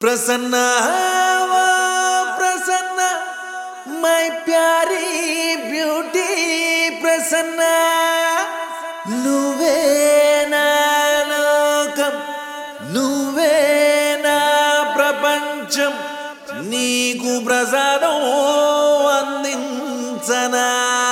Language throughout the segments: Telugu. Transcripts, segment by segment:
ప్రసన్న వా ప్రసన్న మై ప్యారీ బ్యూటీ ప్రసన్న నువ్వే నా లోకం నువ్వే నా ప్రపంచం నీకు ప్రసాదం అందించనా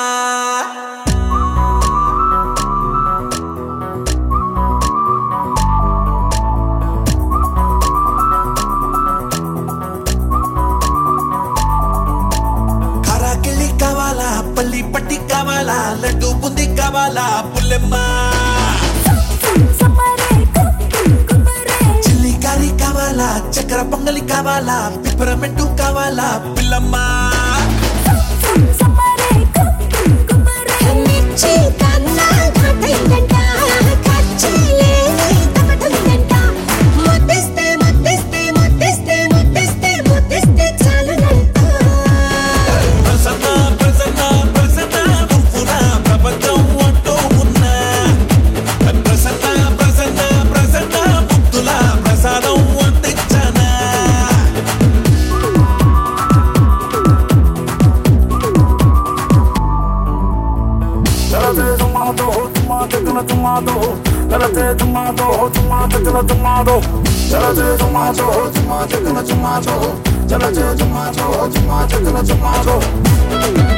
కారాకెళ్ళి కావాలా పల్లి పట్టి కావాలా లడ్డు బుంది కావాలా పుల్లెమ్మ చిల్లి కారి కావాలా చక్కెర పొంగలి కావాలా పిప్పరమెంటు కావాలా పిల్లమ్మ మిర్చి కన్నా ఘాటైందంట, ఖర్చులేని తపటందంట. ముద్దిస్తే, ముద్దిస్తే, ముద్దిస్తే, ముద్దిస్తే, ముద్దిస్తే చాలునంట. ప్రసన్న ప్రసన్న ప్రసన్న నువ్వు నా ప్రపంచం అంటూ ఉన్నా ప్రసన్న ప్రసన్న ప్రసన్న ముద్దుల ప్రసాదం అందించనా Galate tomato, tomato, gonna tomato. Galate tomato, tomato, gonna tomato. Galate tomato, tomato, gonna tomato. Galate tomato, tomato, gonna tomato.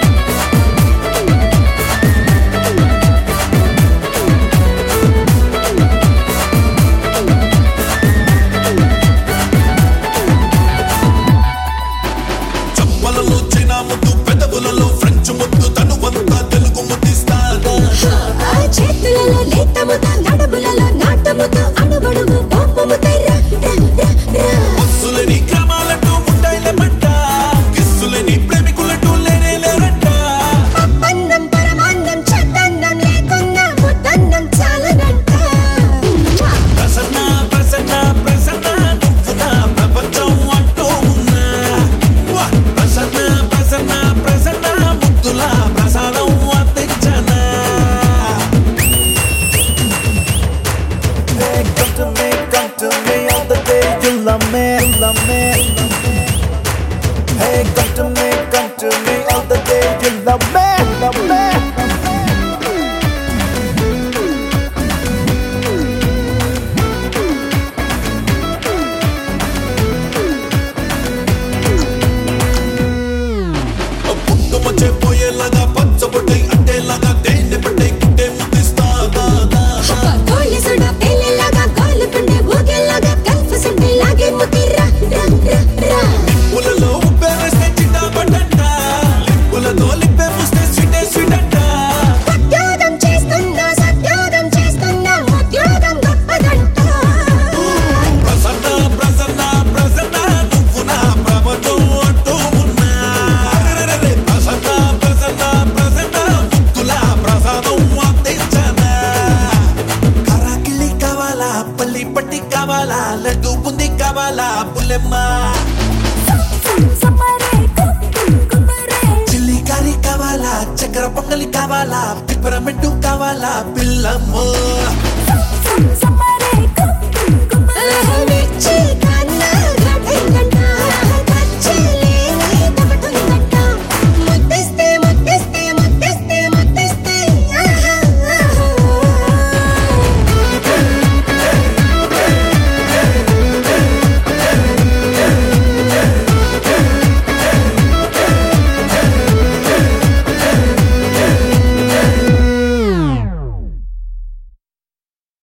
చప్పలలో చైనా ముద్దు పెదవులలో ఫ్రెంచ్ ముద్దు తనువంతా తెలుగు ముద్దిస్తాగా ఆ చేతులలో లేత ముద్ద, నడుములలో నాటముద్ద, అణువణువు కోపముతో రా, రా, రా, రా. బస్సులని గ్రామాలటూ ఉంటాయిలేమంట కిస్సులని ప్రేమికులటూ లేనే లేరంట పప్పన్నం, పరమాన్నం, చద్దన్నం లేకున్నా ముద్దన్నం చాలునంట. ప్రసన్న ప్రసన్న ప్రసన్న నువ్వు నా ప్రపంచం అంటూ ఉన్నా వా! ప్రసన్న ప్రసన్న ప్రసన్న ముద్దుల ప్రసాదం అందించనా Hey, come to me, come to me all the day. You love me, you love me. Hey, come to me, come to me all the day. You love me, love me. పుట్టుమ చెప్పోయేలాగా పచ్చబొట్టై అంటేలాగా తేనె పట్టై కుట్టే ముద్దిస్తాగా కోళ్ళ సుడ పెళ్ళిలాగా కోళ్ళు పిండి ఊగేలాగా కల్ఫ్ సంటే లాగే ముతిరా రా రా రా ఉలలో ఉప్పే వేస్తే చిట్టా పట్టంట లిప్పులతో లిప్పే ముస్తే స్వీటే స్వీట్ అంట ఉద్యోగం చేస్తున్నా సద్యోగం చేస్తున్నా ఉద్యోగం గొప్పదంట ప్రసన్న ప్రసన్న ప్రసన్న నువ్వు నా ప్రపంచం అంటూ ఉన్నా అరెరెరెరె. ప్రసన్న ప్రసన్న ప్రసన్న ముద్దుల ప్రసాదం అందించనా కరాకిళ్ళి కావాలా పల్లి పట్టి కావాలా లడ్డు బుంది కావాలా పుల్లెమ్మ చిల్లి కర్రీ కావాలా చక్కెర పొంగలి కావాలా పిప్పరమెంటు కావాలా పిల్లమ్మ సమ్మర్